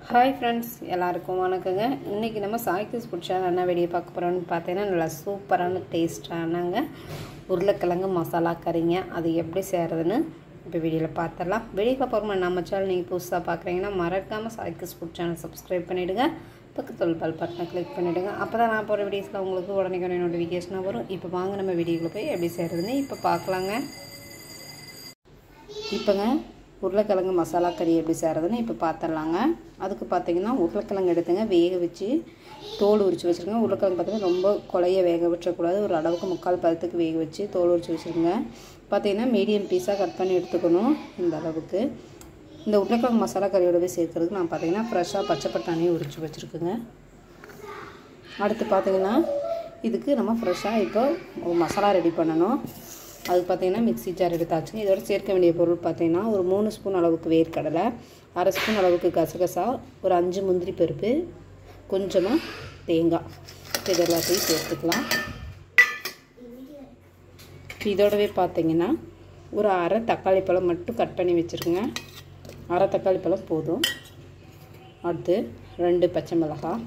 hi friends எல்லாருக்கும் வணக்கங்க இன்றைக்கி நம்ம சாய்க்கிஸ் பிடிச்சா என்ன வீடியோ பார்க்க போகிறோம்னு பார்த்தீங்கன்னா நல்லா சூப்பரான டேஸ்டானாங்க உருளைக்கிழங்கு மசாலா கறிங்க அது எப்படி செய்கிறதுன்னு இப்போ வீடியோவில் பார்த்துடலாம் வீடியோவில் போகிற நம்ம சேனல் நீங்கள் புதுசாக பார்க்குறீங்கன்னா மறக்காமல் சாய்க்கிஸ் ஃபுட் சேனல் சப்ஸ்கிரைப் பண்ணிவிடுங்க பக்கத்தில் பல் பட்டனை கிளிக் பண்ணிவிடுங்க அப்போ தான் நான் போகிற வீடியோஸில் உங்களுக்கு உடனே உடனே நோட்டிஃபிகேஷனாக வரும் இப்போ வாங்க நம்ம வீடியோக்குள்ளே போய் எப்படி செய்கிறதுன்னு இப்போ பார்க்கலாங்க இப்போங்க உருளைக்கிழங்கு மசாலா கறி எப்படி செய்கிறதுன்னு இப்போ பார்த்துடலாங்க அதுக்கு பார்த்தீங்கன்னா உருளைக்கிழங்கு எடுத்துங்க வேக வச்சு தோல் உரித்து வச்சுருங்க உருளைக்கிழங்கு பார்த்தீங்கன்னா ரொம்ப கொலைய வேக விட்டுறக்கூடாது ஒரு அளவுக்கு முக்கால் பதத்துக்கு வேக வச்சு தோல் உரித்து வச்சுருங்க பார்த்தீங்கன்னா மீடியம் பீஸாக கட் பண்ணி எடுத்துக்கணும் இந்த அளவுக்கு இந்த உருளைக்கிழங்கு மசாலா கறியோடவே சேர்க்கறதுக்கு நான் பார்த்தீங்கன்னா ஃப்ரெஷ்ஷாக பச்சை பட்டாணியை உரித்து வச்சுருக்குங்க அடுத்து பார்த்தீங்கன்னா இதுக்கு நம்ம ஃப்ரெஷ்ஷாக இப்போ மசாலா ரெடி பண்ணணும் அதுக்கு பார்த்தீங்கன்னா மிக்ஸி ஜார் எடுத்தாச்சுங்க இதோட சேர்க்க வேண்டிய பொருள் பார்த்தீங்கன்னா ஒரு மூணு ஸ்பூன் அளவுக்கு வேர்க்கடலை அரை ஸ்பூன் அளவுக்கு கசகசா ஒரு அஞ்சு முந்திரி பருப்பு கொஞ்சமாக தேங்காய் இது எல்லாத்தையும் சேர்த்துக்கலாம் இதோடவே பார்த்தீங்கன்னா ஒரு அரை தக்காளி பழம் மட்டும் கட் பண்ணி வச்சுருங்க அரை தக்காளி பழம் போதும் அடுத்து ரெண்டு பச்சை மிளகாய்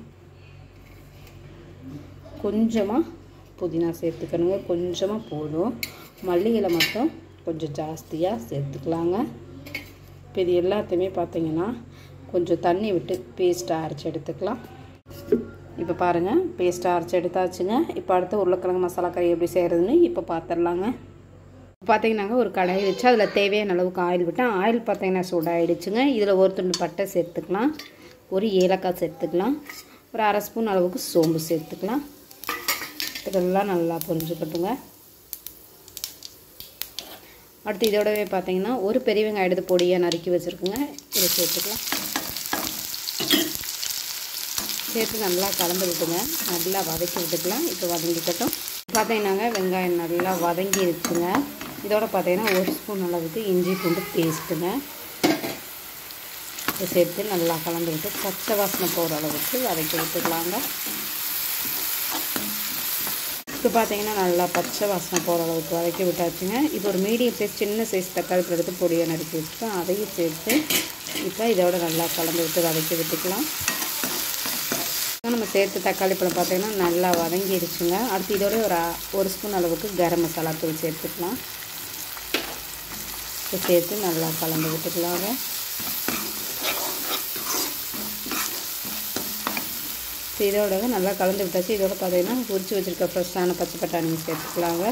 கொஞ்சமாக புதினா சேர்த்துக்கணுங்க கொஞ்சமாக போதும் மல்லிகளை மட்டும் கொஞ்சம் ஜாஸ்தியாக சேர்த்துக்கலாங்க இப்போ இது எல்லாத்தையுமே பார்த்தீங்கன்னா கொஞ்சம் தண்ணி விட்டு பேஸ்ட்டாக அரைச்சி எடுத்துக்கலாம் இப்போ பாருங்கள் பேஸ்ட்டாக அரைச்சி எடுத்தாச்சுங்க இப்போ அடுத்து உருளைக்கிழங்கு மசாலா கறி எப்படி செய்கிறதுன்னு இப்போ பார்த்துடலாங்க பார்த்தீங்கன்னாங்க ஒரு கடாய் வச்சு அதில் தேவையான அளவுக்கு ஆயில் விட்டேன் ஆயில் பார்த்தீங்கன்னா சூடாகிடுச்சுங்க இதில் ஒரு துண்டு பட்டை சேர்த்துக்கலாம் ஒரு ஏலக்காய் சேர்த்துக்கலாம் ஒரு அரை ஸ்பூன் அளவுக்கு சோம்பு சேர்த்துக்கலாம் இதெல்லாம் நல்லா பொரிஞ்சுக்கட்டுங்க அடுத்து இதோடவே பார்த்தீங்கன்னா ஒரு பெரிய வெங்காயம் எடுத்து பொடியாக நறுக்கி வச்சுருக்குங்க இதை சேர்த்துக்கலாம் சேர்த்து நல்லா கலந்து விட்டுங்க நல்லா வதக்கி விட்டுக்கலாம் இப்போ வதங்கிக்கட்டும் பார்த்தீங்கன்னாங்க வெங்காயம் நல்லா வதங்கி இருக்குங்க இதோட பார்த்தீங்கன்னா ஒரு ஸ்பூன் அளவுக்கு இஞ்சி பூண்டு பேஸ்ட்டுங்க இதை சேர்த்து நல்லா கலந்து விட்டு பச்சை வாசனை போகிற அளவுக்கு வதக்கி விட்டுக்கலாங்க இப்போ பார்த்தீங்கன்னா நல்லா பச்சை வாசனை போகிற அளவுக்கு வதக்கி விட்டாச்சுங்க இப்போ ஒரு மீடியம் சைஸ் சின்ன சைஸ் தக்காளி பழம் எடுத்து பொடியை நறுக்கி வச்சுருக்கோம் அதையும் சேர்த்து இப்போ இதோட நல்லா கலந்து விட்டு வதக்கி விட்டுக்கலாம் நம்ம சேர்த்து தக்காளி பழம் பார்த்தீங்கன்னா நல்லா வதங்கிடுச்சுங்க அடுத்து இதோட ஒரு ஒரு ஸ்பூன் அளவுக்கு கரம் மசாலா தூள் சேர்த்துக்கலாம் இப்போ சேர்த்து நல்லா கலந்து விட்டுக்கலாங்க இதோட நல்லா கலந்து விட்டாச்சு இதோட பார்த்தீங்கன்னா உரிச்சு வச்சுருக்க ஃப்ரெஷ்ஷான பச்சை பட்டாணி சேர்த்துக்கலாங்க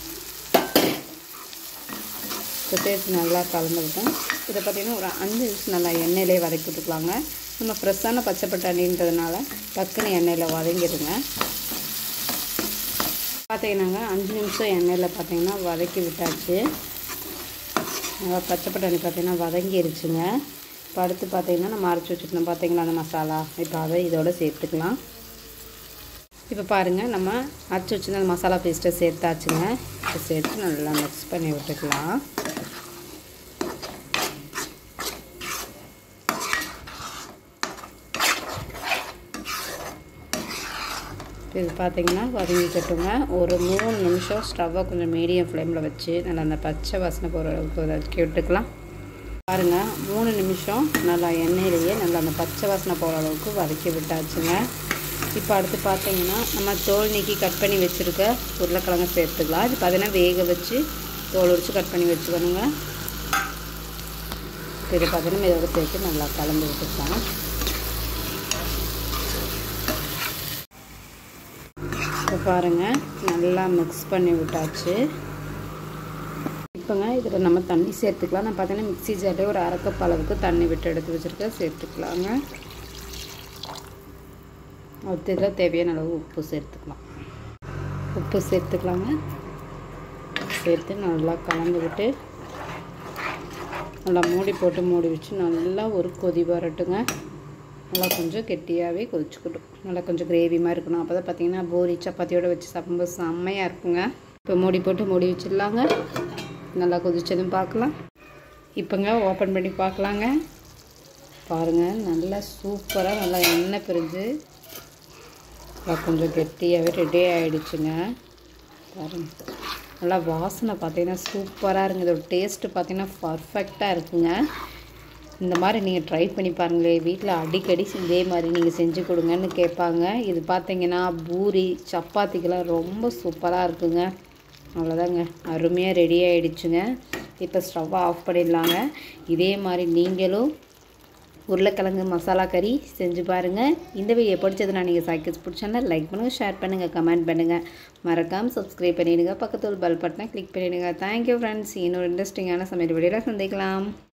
இப்போ சேர்த்து நல்லா கலந்து விட்டோம் இதை பார்த்திங்கன்னா ஒரு அஞ்சு நிமிஷம் நல்லா எண்ணெயிலே வதக்கி விட்டுக்கலாங்க நம்ம ஃப்ரெஷ்ஷான பச்சை பட்டாணின்றதுனால டக்குன்னு எண்ணெயில் வதங்கிடுங்க பார்த்தீங்கன்னாங்க அஞ்சு நிமிஷம் எண்ணெயில் பார்த்தீங்கன்னா வதக்கி விட்டாச்சு நல்லா பச்சை பட்டாணி பார்த்திங்கன்னா வதங்கிருச்சுங்க இப்போ அடுத்து பார்த்தீங்கன்னா நம்ம அரைச்சி வச்சுக்கணும் பார்த்தீங்களா அந்த மசாலா இப்போ அதை இதோட சேர்த்துக்கலாம் இப்போ பாருங்கள் நம்ம அரைச்சி வச்சுருந்த அந்த மசாலா பேஸ்ட்டை சேர்த்தாச்சுங்க இப்போ சேர்த்து நல்லா மிக்ஸ் பண்ணி விட்டுக்கலாம் இது பார்த்திங்கன்னா வதங்கிக்கட்டுங்க ஒரு மூணு நிமிஷம் ஸ்டவ்வை கொஞ்சம் மீடியம் ஃப்ளேமில் வச்சு நல்லா அந்த பச்சை வாசனை போகிற அளவுக்கு வதக்கி விட்டுக்கலாம் பாருங்கள் மூணு நிமிஷம் நல்லா எண்ணெயிலேயே நல்லா அந்த பச்சை வாசனை போகிற அளவுக்கு வதக்கி விட்டாச்சுங்க இப்போ அடுத்து பார்த்தீங்கன்னா நம்ம தோல் நீக்கி கட் பண்ணி வச்சுருக்க உருளைக்கிழங்கு சேர்த்துக்கலாம் இது பார்த்தீங்கன்னா வேக வச்சு தோல் உரித்து கட் பண்ணி வச்சுக்கணுங்க இது பார்த்தீங்கன்னா இதோட சேர்த்து நல்லா கலந்து விட்டுக்கலாம் இப்போ பாருங்கள் நல்லா மிக்ஸ் பண்ணி விட்டாச்சு இப்போங்க இதில் நம்ம தண்ணி சேர்த்துக்கலாம் நான் பார்த்தீங்கன்னா மிக்ஸி ஜாரில் ஒரு அரை கப் அளவுக்கு தண்ணி விட்டு எடுத்து வச்சுருக்கேன் சேர்த்துக்கலாங்க அடுத்து இதில் தேவையான அளவு உப்பு சேர்த்துக்கலாம் உப்பு சேர்த்துக்கலாங்க சேர்த்து நல்லா கலந்து விட்டு நல்லா மூடி போட்டு மூடி வச்சு நல்லா ஒரு கொதி வரட்டுங்க நல்லா கொஞ்சம் கெட்டியாகவே கொதிச்சுக்கட்டும் நல்லா கொஞ்சம் கிரேவி மாதிரி இருக்கணும் அப்போ தான் பார்த்தீங்கன்னா பூரி சப்பாத்தியோடு வச்சு சாப்பிடும்போது செம்மையாக இருக்குங்க இப்போ மூடி போட்டு மூடி வச்சிடலாங்க நல்லா கொதிச்சதும் பார்க்கலாம் இப்போங்க ஓப்பன் பண்ணி பார்க்கலாங்க பாருங்கள் நல்லா சூப்பராக நல்லா எண்ணெய் பிரிஞ்சு நல்லா கொஞ்சம் கெட்டியாகவே ரெடி ஆகிடுச்சுங்க பாருங்கள் நல்லா வாசனை பார்த்தீங்கன்னா சூப்பராக இருக்குங்க இதோட டேஸ்ட்டு பார்த்தீங்கன்னா பர்ஃபெக்டாக இருக்குங்க இந்த மாதிரி நீங்கள் ட்ரை பண்ணி பாருங்களேன் வீட்டில் அடிக்கடி இதே மாதிரி நீங்கள் செஞ்சு கொடுங்கன்னு கேட்பாங்க இது பார்த்தீங்கன்னா பூரி சப்பாத்திக்கெல்லாம் ரொம்ப சூப்பராக இருக்குங்க அவ்வளோதாங்க அருமையாக ரெடி ஆகிடுச்சுங்க இப்போ ஸ்டவ்வை ஆஃப் பண்ணிடலாங்க இதே மாதிரி நீங்களும் உருளைக்கிழங்கு மசாலா கறி செஞ்சு பாருங்கள் இந்த வீடியோ பிடிச்சதுனா நீங்கள் சைக்கிள்ஸ் பிடிச்சோன்னா லைக் பண்ணுங்கள் ஷேர் பண்ணுங்கள் கமெண்ட் பண்ணுங்கள் மறக்காமல் சப்ஸ்கிரைப் பண்ணிவிடுங்க பக்கத்தில் பெல் பட்டனை கிளிக் பண்ணிவிடுங்க தேங்க்யூ ஃப்ரெண்ட்ஸ் இன்னொரு இன்ட்ரெஸ்டிங்கான சமையல் வீடியோவில் சந்திக்கலாம்